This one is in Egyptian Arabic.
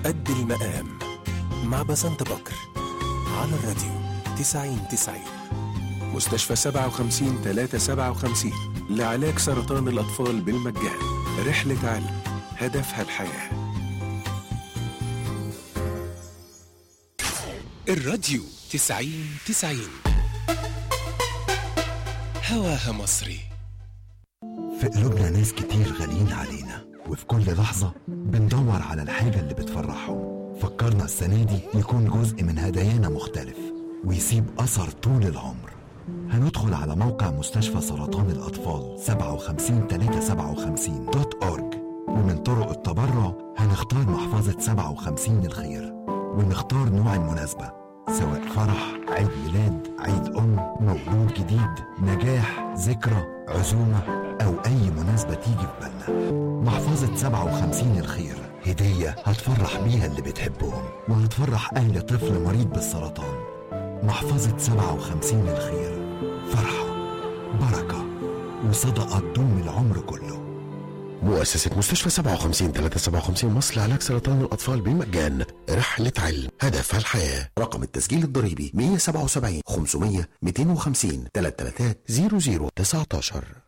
قد المقام مع بسنت بكر على الراديو 90 90 مستشفى 57 357 لعلاج سرطان الأطفال بالمجان رحلة علم هدفها الحياة الراديو 90 90 هواها مصري في قلوبنا ناس كتير غاليين علينا وفي كل لحظة بندور على الحاجة اللي بتفرحهم فكرنا السنة دي يكون جزء من هدايانا مختلف ويسيب أثر طول العمر هندخل على موقع مستشفى سرطان الأطفال 57357 دوت أورج ومن طرق التبرع هنختار محفظة 57 الخير ونختار نوع المناسبة سواء فرح عيد ميلاد عيد أم مولود جديد نجاح ذكرى عزومة أو أي مناسبة تيجي في بالنا محفظة 57 الخير هدية هتفرح بيها اللي بتحبهم وهتفرح أهل طفل مريض بالسرطان محفظة 57 الخير فرحة بركة وصدقة تدوم العمر كله مؤسسة مستشفى 57 357 مصر لعلاج سرطان الأطفال بالمجان رحلة علم هدفها الحياة رقم التسجيل الضريبي 177 500 250 333 00 19